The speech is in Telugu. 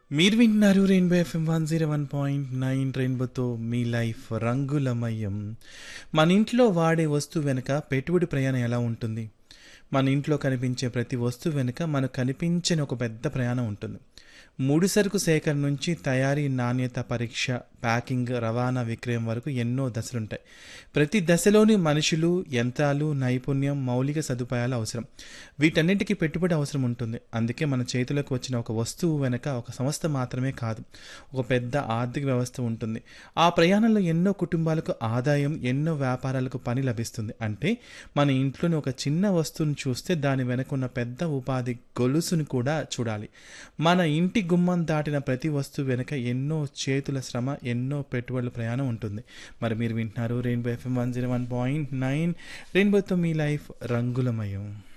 మీరు వింటున్నారు Rainbow FM one zero one point nine రెయిన్బోతో మీ లైఫ్ రంగులమయం మన ఇంట్లో వాడే వస్తువు వెనుక పెట్టుబడి ప్రయాణం ఎలా ఉంటుంది మన ఇంట్లో కనిపించే ప్రతి వస్తువు వెనుక మనకు కనిపించని ఒక పెద్ద ప్రయాణం ఉంటుంది ముడి సరుకు సేకరణ నుంచి తయారీ నాణ్యత పరీక్ష ప్యాకింగ్ రవాణా విక్రయం వరకు ఎన్నో దశలుంటాయి ప్రతి దశలోని మనుషులు యంత్రాలు నైపుణ్యం మౌలిక సదుపాయాలు అవసరం వీటన్నిటికీ పెట్టుబడి అవసరం ఉంటుంది అందుకే మన చేతులకు వచ్చిన ఒక వస్తువు వెనక ఒక సంస్థ మాత్రమే కాదు ఒక పెద్ద ఆర్థిక వ్యవస్థ ఉంటుంది ఆ ప్రయాణంలో ఎన్నో కుటుంబాలకు ఆదాయం ఎన్నో వ్యాపారాలకు పని లభిస్తుంది అంటే మన ఇంట్లోని ఒక చిన్న వస్తువును చూస్తే దాని వెనక ఉన్న పెద్ద ఉపాధి గొలుసును కూడా చూడాలి మన ఇంటి గుమ్మం దాటిన ప్రతి వస్తువు వెనుక ఎన్నో చేతుల శ్రమ ఎన్నో పెట్టుబడుల ప్రయాణం ఉంటుంది మరి మీరు వింటున్నారు Rainbow FM one zero one point nine రెయిన్బోతో మీ లైఫ్ రంగులమయం